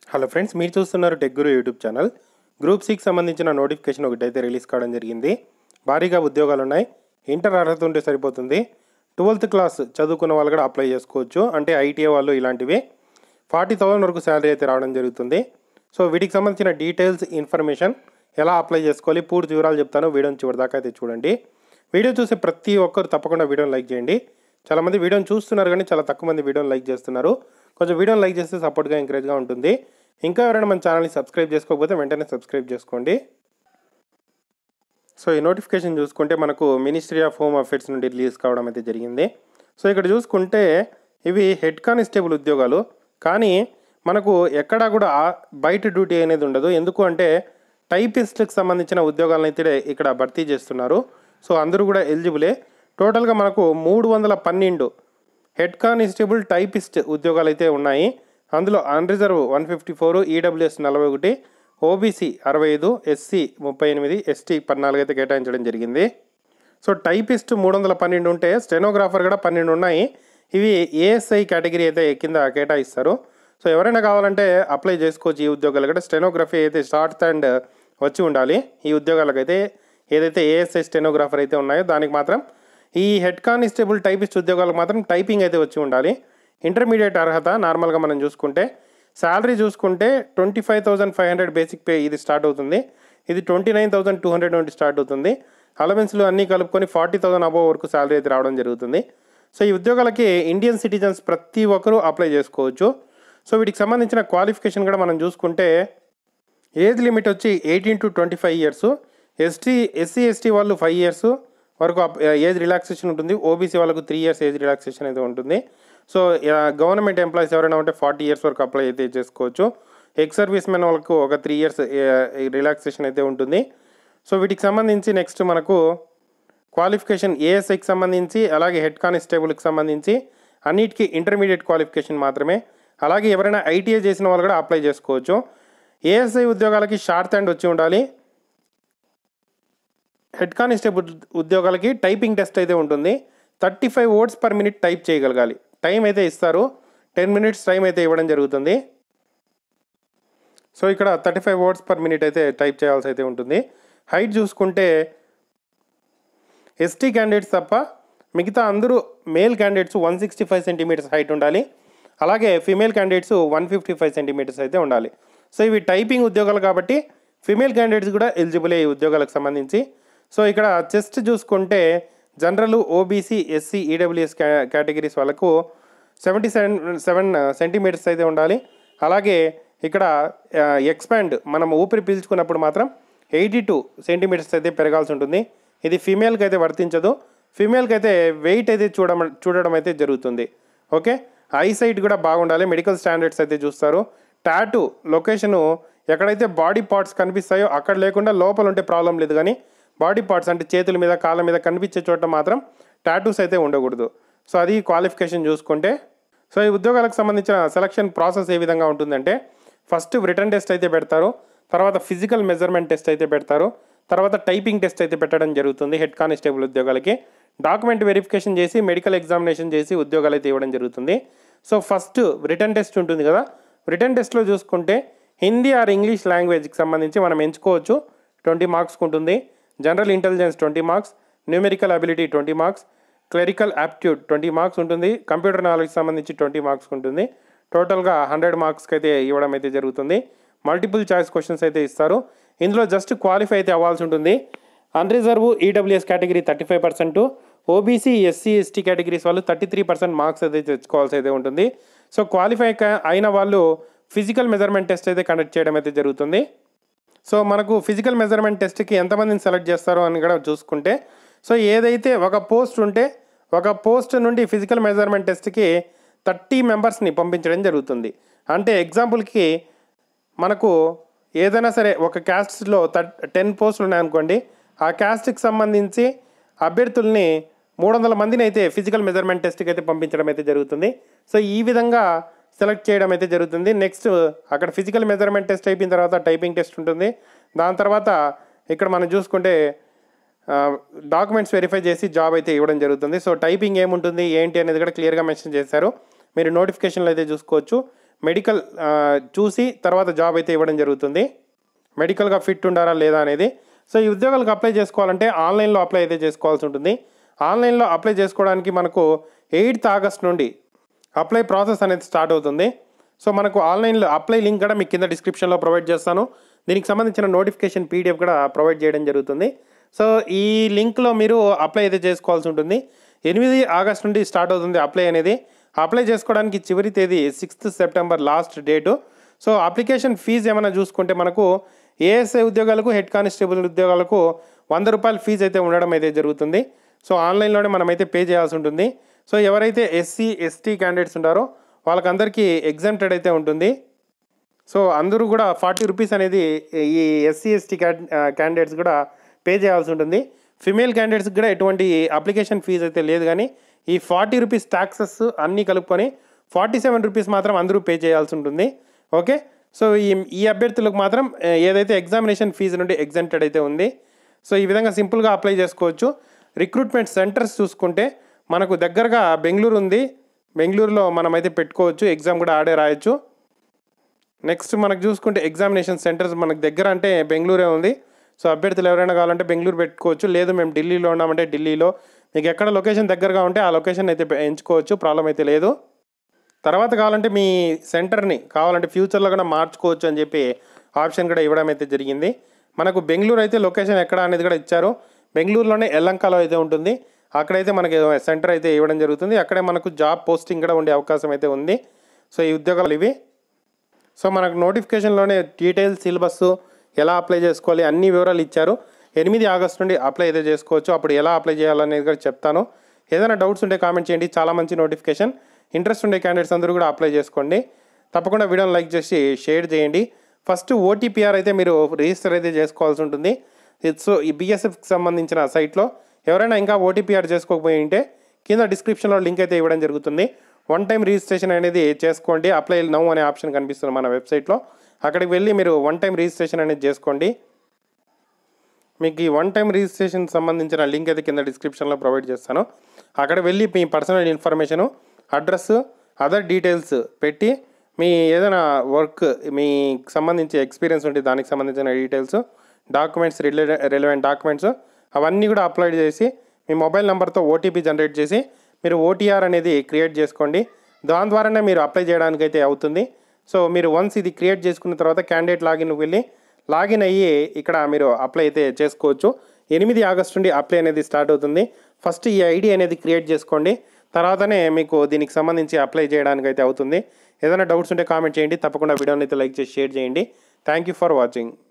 hello friends మీరు చూస్తున్నారు tech guru YouTube channel group six సంబంధించిన నోటిఫికేషన్ ఒకటైతే రిలీజ్ కావడం జరిగింది భారీగా ఉద్యోగాలు ఉన్నాయి ఇంటర్ అర్హత ఉంటే సరిపోతుంది ట్వెల్త్ క్లాస్ చదువుకున్న వాళ్ళు కూడా అప్లై చేసుకోవచ్చు అంటే ఐటీఐ వాళ్ళు ఇలాంటివి ఫార్టీ థౌసండ్ వరకు శాలరీ అయితే రావడం జరుగుతుంది సో వీటికి సంబంధించిన డీటెయిల్స్ ఇన్ఫర్మేషన్ ఎలా అప్లై చేసుకోవాలి పూర్తి వివరాలు చెప్తాను వీడియోని చివరిదాకా అయితే చూడండి వీడియో చూసే ప్రతి ఒక్కరు తప్పకుండా వీడియోని లైక్ చేయండి చాలామంది వీడియోని చూస్తున్నారు కానీ చాలా తక్కువ మంది వీడియోని లైక్ చేస్తున్నారు కొంచెం వీడియోని లైక్ చేస్తే సపోర్ట్గా ఎంకరేజ్గా ఉంటుంది ఇంకా ఎవరైనా మన ఛానల్ని సబ్స్క్రైబ్ చేసుకోకపోతే వెంటనే సబ్స్క్రైబ్ చేసుకోండి సో ఈ నోటిఫికేషన్ చూసుకుంటే మనకు మినిస్ట్రీ ఆఫ్ హోమ్ అఫేర్స్ నుండి రిలీజ్ కావడం అయితే జరిగింది సో ఇక్కడ చూసుకుంటే ఇవి హెడ్ కానిస్టేబుల్ ఉద్యోగాలు కానీ మనకు ఎక్కడా కూడా ఆ- బయట డ్యూటీ అనేది ఉండదు ఎందుకు అంటే టైపిస్ట్కి సంబంధించిన ఉద్యోగాలను అయితే ఇక్కడ భర్తీ చేస్తున్నారు సో అందరూ కూడా ఎలిజిబులే టోటల్గా మనకు మూడు వందల పన్నెండు హెడ్ కానిస్టేబుల్ టైపిస్ట్ ఉద్యోగాలు అయితే ఉన్నాయి అందులో unreserved one fifty four EWS నలభై ఒకటి ఓబీసీ అరవై ఐదు ఎస్సీ ముప్పై ఎనిమిది ఎస్టీ పద్నాలుగు అయితే కేటాయించడం జరిగింది సో టైపిస్ట్ మూడు వందల పన్నెండు ఉంటే స్టెనోగ్రాఫర్ కూడా పన్నెండు ఉన్నాయి ఇవి ఏఎస్ఐ కేటగిరీ అయితే కింద కేటాయిస్తారు సో ఎవరైనా కావాలంటే అప్లై చేసుకోవచ్చు ఈ ఉద్యోగాలు కూడా స్టెనోగ్రఫీ అయితే షార్ట్ అండ్ వచ్చి ఉండాలి ఈ ఉద్యోగాలకైతే ఏదైతే ఏఎస్ఐ స్టెనోగ్రాఫర్ అయితే ఉన్నాయో దానికి మాత్రం ఈ హెడ్ కానిస్టేబుల్ టైపిస్ట్ ఉద్యోగాలకు మాత్రం టైపింగ్ అయితే వచ్చి ఉండాలి ఇంటర్మీడియట్ అర్హత నార్మల్గా మనం చూసుకుంటే శాలరీ చూసుకుంటే twenty five thousand five hundred basic pay ఇది స్టార్ట్ అవుతుంది ఇది twenty nine thousand two hundred నుండి స్టార్ట్ అవుతుంది అలవెన్స్లు అన్నీ కలుపుకొని ఫార్టీ థౌసండ్ అబోవ్ వరకు శాలరీ అయితే రావడం జరుగుతుంది సో ఈ ఉద్యోగాలకి ఇండియన్ సిటిజన్స్ ప్రతి ఒక్కరూ అప్లై చేసుకోవచ్చు సో వీటికి సంబంధించిన క్వాలిఫికేషన్ కూడా మనం చూసుకుంటే ఏజ్ లిమిట్ వచ్చి eighteen to twenty five years ST SC ST వాళ్ళు ఫైవ్ ఇయర్స్ వరకు అప్- ఏజ్ రిలాక్సేషన్ ఉంటుంది ఓబీసీ వాళ్ళకు త్రీ ఇయర్స్ ఏజ్ రిలాక్సేషన్ అయితే ఉంటుంది సో గవర్నమెంట్ ఎంప్లాయీస్ ఎవరైనా ఉంటే ఫార్టీ ఇయర్స్ వరకు అప్లై అయితే చేసుకోవచ్చు ఎక్స్ సర్వీస్ మెన్ వాళ్ళకు ఒక త్రీ ఇయర్స్ రిలాక్సేషన్ అయితే ఉంటుంది సో వీటికి సంబంధించి నెక్స్ట్ మనకు క్వాలిఫికేషన్ ఏఎస్ఐకి సంబంధించి అలాగే హెడ్ కానిస్టేబుల్కి సంబంధించి అన్నిటికీ ఇంటర్మీడియట్ క్వాలిఫికేషన్ మాత్రమే అలాగే ఎవరైనా ఐటీఐ చేసిన వాళ్ళు కూడా అప్లై చేసుకోవచ్చు ఏఎస్ఐ ఉద్యోగాలకి షార్ట్ హ్యాండ్ వచ్చి ఉండాలి హెడ్ కానిస్టేబుల్ ఉద్యోగాలకి టైపింగ్ టెస్ట్ అయితే ఉంటుంది thirty five words per minute type చేయగలగాలి టైం అయితే ఇస్తారు టెన్ మినిట్స్ టైం అయితే ఇవ్వడం జరుగుతుంది సో ఇక్కడ thirty five words per minute అయితే టైప్ చేయాల్సి అయితే ఉంటుంది హైట్ చూసుకుంటే ఎస్టీ క్యాండిడేట్స్ తప్ప మిగతా అందరూ male candidates one sixty five centimetres height ఉండాలి అలాగే female candidates one fifty five centimetres అయితే ఉండాలి సో ఇవి టైపింగ్ ఉద్యోగాలు కాబట్టి ఫీమేల్ క్యాండిడేట్స్ కూడా ఎలిజిబుల్ ఈ ఉద్యోగాలకు సంబంధించి సో ఇక్కడ చెస్ట్ చూసుకుంటే general OBC SC EWS categories వాళ్ళకు సెవెంటీ సెవెన్ సెవెన్ సెంటీమీటర్స్ అయితే ఉండాలి అలాగే ఇక్కడ ఎక్స్పాండ్ మనం ఊపిరి పీల్చుకున్నప్పుడు మాత్రం ఎయిటీ టూ సెంటీమీటర్స్ అయితే పెరగాల్సి ఉంటుంది ఇది ఫీమేల్కి అయితే వర్తించదు ఫీమేల్కి అయితే వెయిట్ అయితే చూడడం చూడడం అయితే జరుగుతుంది ఓకే ఐ సైట్ కూడా బాగుండాలి మెడికల్ స్టాండర్డ్స్ అయితే చూస్తారు టాటూ లొకేషను ఎక్కడైతే బాడీ పార్ట్స్ కనిపిస్తాయో అక్కడ లేకుండా లోపల ఉంటే ప్రాబ్లం లేదు కానీ బాడీ పార్ట్స్ అంటే చేతుల మీద కాళ్ళ మీద కనిపించే చోట మాత్రం టాటూస్ అయితే ఉండకూడదు సో అది క్వాలిఫికేషన్ చూసుకుంటే సో ఈ ఉద్యోగాలకు సంబంధించిన సెలక్షన్ ప్రాసెస్ ఏ విధంగా ఉంటుందంటే ఫస్ట్ రిటర్న్ టెస్ట్ అయితే పెడతారు తర్వాత ఫిజికల్ మెజర్మెంట్ టెస్ట్ అయితే పెడతారు తర్వాత టైపింగ్ టెస్ట్ అయితే పెట్టడం జరుగుతుంది హెడ్ కానిస్టేబుల్ ఉద్యోగాలకి డాక్యుమెంట్ వెరిఫికేషన్ చేసి మెడికల్ ఎగ్జామినేషన్ చేసి ఉద్యోగాలు అయితే ఇవ్వడం జరుగుతుంది సో ఫస్ట్ రిటర్న్ టెస్ట్ ఉంటుంది కదా రిటర్న్ టెస్ట్లో చూసుకుంటే హిందీ ఆర్ ఇంగ్లీష్ లాంగ్వేజ్కి సంబంధించి మనం ఎంచుకోవచ్చు ట్వంటీ మార్క్స్కి ఉంటుంది general intelligence twenty marks numerical ability twenty marks clerical aptitude twenty marks ఉంటుంది కంప్యూటర్ నాలెడ్జ్ సంబంధించి ట్వంటీ మార్క్స్ ఉంటుంది టోటల్గా హండ్రెడ్ మార్క్స్కి అయితే ఇవ్వడం అయితే జరుగుతుంది మల్టిపుల్ చాయిస్ క్వశ్చన్స్ అయితే ఇస్తారు ఇందులో జస్ట్ క్వాలిఫై అయితే అవ్వాల్సి ఉంటుంది unreserved EWS category thirty five percent OBC SC ST categories వాళ్ళు థర్టీ త్రీ పర్సెంట్ మార్క్స్ అయితే తెచ్చుకోవాల్సి అయితే ఉంటుంది సో క్వాలిఫై క- అయిన వాళ్ళు ఫిజికల్ మెజర్మెంట్ టెస్ట్ అయితే కండక్ట్ చేయడం అయితే జరుగుతుంది సో మనకు ఫిజికల్ మెజర్మెంట్ టెస్ట్కి ఎంతమందిని సెలెక్ట్ చేస్తారో అని కూడా చూసుకుంటే సో ఏదైతే ఒక పోస్ట్ ఉంటే ఒక పోస్ట్ నుండి ఫిజికల్ మెజర్మెంట్ టెస్ట్కి థర్టీ మెంబర్స్ని పంపించడం జరుగుతుంది అంటే ఎగ్జాంపుల్కి మనకు ఏదైనా సరే ఒక క్యాస్ట్లో థర్ టెన్ పోస్టులు ఉన్నాయనుకోండి ఆ క్యాస్ట్కి సంబంధించి అభ్యర్థుల్ని మూడు వందల మందిని అయితే ఫిజికల్ మెజర్మెంట్ టెస్ట్కి అయితే పంపించడం అయితే జరుగుతుంది సో ఈ విధంగా సెలెక్ట్ చేయడం అయితే జరుగుతుంది నెక్స్ట్ అక్కడ ఫిజికల్ మెజర్మెంట్ టెస్ట్ అయిపోయిన తర్వాత టైపింగ్ టెస్ట్ ఉంటుంది దాని తర్వాత ఇక్కడ మనం చూసుకుంటే డాక్యుమెంట్స్ వెరిఫై చేసి జాబ్ అయితే ఇవ్వడం జరుగుతుంది సో టైపింగ్ ఏముంటుంది ఏంటి అనేది కూడా క్లియర్గా మెన్షన్ చేశారు మీరు నోటిఫికేషన్లో అయితే చూసుకోవచ్చు మెడికల్ ఆ, చూసి తర్వాత జాబ్ అయితే ఇవ్వడం జరుగుతుంది మెడికల్గా ఫిట్ ఉండారా లేదా అనేది సో ఈ ఉద్యోగాలకు అప్లై చేసుకోవాలంటే ఆన్లైన్లో అప్లై అయితే చేసుకోవాల్సి ఉంటుంది ఆన్లైన్లో అప్లై చేసుకోవడానికి మనకు ఎయిత్ ఆగస్ట్ నుండి అప్లై ప్రాసెస్ అనేది స్టార్ట్ అవుతుంది సో మనకు ఆన్లైన్లో అప్లై లింక్ కూడా మీకు కింద డిస్క్రిప్షన్లో ప్రొవైడ్ చేస్తాను దీనికి సంబంధించిన నోటిఫికేషన్ పీడిఎఫ్ కూడా ప్రొవైడ్ చేయడం జరుగుతుంది సో ఈ లింక్లో మీరు అప్లై అయితే చేసుకోవాల్సి ఉంటుంది ఎనిమిది ఆగస్ట్ నుండి స్టార్ట్ అవుతుంది అప్లై అనేది అప్లై చేసుకోవడానికి చివరి తేదీ sixth September last date so application fees ఏమైనా చూసుకుంటే మనకు ఏఎస్ఐ ఉద్యోగాలకు హెడ్ కానిస్టేబుల్ ఉద్యోగాలకు వంద రూపాయల ఫీజు అయితే ఉండడం అయితే జరుగుతుంది సో ఆన్లైన్లోనే మనమైతే పే చేయాల్సి ఉంటుంది సో ఎవరైతే ఎస్సీ ఎస్టీ క్యాండిడేట్స్ ఉంటారో వాళ్ళకందరికీ ఎగ్జామ్టెడ్ అయితే ఉంటుంది సో అందరూ కూడా ఫార్టీ రూపీస్ అనేది ఈ ఎస్సీ ఎస్టీ క్యాండిడేట్స్ కూడా పే చేయాల్సి ఉంటుంది ఫిమేల్ క్యాండిడేట్స్కి కూడా ఎటువంటి అప్లికేషన్ ఫీజు అయితే లేదు కానీ ఈ ఫార్టీ రూపీస్ ట్యాక్సెస్ అన్నీ కలుపుకొని ఫార్టీ సెవెన్ రూపీస్ మాత్రం అందరూ పే చేయాల్సి ఉంటుంది ఓకే సో ఈ ఈ అభ్యర్థులకు మాత్రం ఆ, ఏదైతే ఎగ్జామినేషన్ ఫీజు నుండి ఎగ్జామ్టెడ్ అయితే ఉంది సో ఈ విధంగా సింపుల్గా అప్లై చేసుకోవచ్చు రిక్రూట్మెంట్ సెంటర్స్ చూసుకుంటే మనకు దగ్గరగా బెంగళూరు ఉంది బెంగళూరులో మనమైతే పెట్టుకోవచ్చు ఎగ్జామ్ కూడా ఆడే రాయొచ్చు నెక్స్ట్ మనకు చూసుకుంటే ఎగ్జామినేషన్ సెంటర్స్ మనకు దగ్గర అంటే బెంగళూరే ఉంది సో అభ్యర్థులు ఎవరైనా కావాలంటే బెంగళూరు పెట్టుకోవచ్చు లేదు మేము ఢిల్లీలో ఉన్నామంటే ఢిల్లీలో మీకు ఎక్కడ లొకేషన్ దగ్గరగా ఉంటే ఆ లొకేషన్ అయితే పె- ఎంచుకోవచ్చు ప్రాబ్లం అయితే లేదు తర్వాత కావాలంటే మీ సెంటర్ని కావాలంటే ఫ్యూచర్లో కూడా మార్చుకోవచ్చు అని చెప్పి ఆప్షన్ కూడా ఇవ్వడం అయితే జరిగింది మనకు బెంగళూరు అయితే లొకేషన్ ఎక్కడ అనేది కూడా ఇచ్చారు బెంగళూరులోనే ఎల్లంకలో అయితే ఉంటుంది అక్కడైతే మనకి సెంటర్ అయితే ఇవ్వడం జరుగుతుంది అక్కడే మనకు జాబ్ పోస్టింగ్ కూడా ఉండే అవకాశం అయితే ఉంది సో ఈ ఉద్యోగాలు ఇవి సో మనకు నోటిఫికేషన్లోనే డీటెయిల్స్ సిలబస్ ఎలా అప్లై చేసుకోవాలి అన్ని వివరాలు ఇచ్చారు ఎనిమిది ఆగస్ట్ నుండి అప్లై అయితే చేసుకోవచ్చు అప్పుడు ఎలా అప్లై చేయాలనేది కూడా చెప్తాను ఏదైనా డౌట్స్ ఉంటే కామెంట్ చేయండి చాలా మంచి నోటిఫికేషన్ ఇంట్రెస్ట్ ఉండే క్యాండిడేట్స్ అందరూ కూడా అప్లై చేసుకోండి తప్పకుండా వీడియోని లైక్ చేసి షేర్ చేయండి ఫస్ట్ ఓటీపీఆర్ అయితే మీరు రిజిస్టర్ అయితే చేసుకోవాల్సి ఉంటుంది ఇది సో ఈ బీఎస్ఎఫ్కి సంబంధించిన సైట్లో ఎవరైనా ఇంకా ఓటీపీఆర్ చేసుకోకపోయి ఉంటే కింద డిస్క్రిప్షన్లో లింక్ అయితే ఇవ్వడం జరుగుతుంది వన్ టైం రిజిస్ట్రేషన్ అనేది చేసుకోండి అప్లై నౌ అనే ఆప్షన్ కనిపిస్తుంది మన వెబ్సైట్లో అక్కడికి వెళ్ళి మీరు వన్ టైం రిజిస్ట్రేషన్ అనేది చేసుకోండి మీకు ఈ వన్ టైం రిజిస్ట్రేషన్ సంబంధించిన లింక్ అయితే కింద డిస్క్రిప్షన్లో ప్రొవైడ్ చేస్తాను అక్కడ వెళ్ళి మీ personal information address other details పెట్టి మీ ఏదైనా వర్క్ మీకు సంబంధించి ఎక్స్పీరియన్స్ ఉంటే దానికి సంబంధించిన డీటెయిల్స్ డాక్యుమెంట్స్ రిలే రిలవెంట్ డాక్యుమెంట్స్ అవన్నీ కూడా అప్లోడ్ చేసి మీ మొబైల్ నెంబర్తో ఓటీపీ జనరేట్ చేసి మీరు ఓటీఆర్ అనేది క్రియేట్ చేసుకోండి దాని ద్వారానే మీరు అప్లై చేయడానికి అయితే అవుతుంది సో మీరు వన్స్ ఇది క్రియేట్ చేసుకున్న తర్వాత క్యాండిడేట్ లాగిన్ వెళ్ళి లాగిన్ అయ్యి ఇక్కడ మీరు అప్లై అయితే చేసుకోవచ్చు ఎనిమిది ఆగస్ట్ నుండి అప్లై అనేది స్టార్ట్ అవుతుంది ఫస్ట్ ఈ ఐడి అనేది క్రియేట్ చేసుకోండి తర్వాతనే మీకు దీనికి సంబంధించి అప్లై చేయడానికి అయితే అవుతుంది ఏదైనా డౌట్స్ ఉంటే కామెంట్ చేయండి తప్పకుండా వీడియోని అయితే లైక్ చేసి షేర్ చేయండి థ్యాంక్ యూ ఫర్ వాచింగ్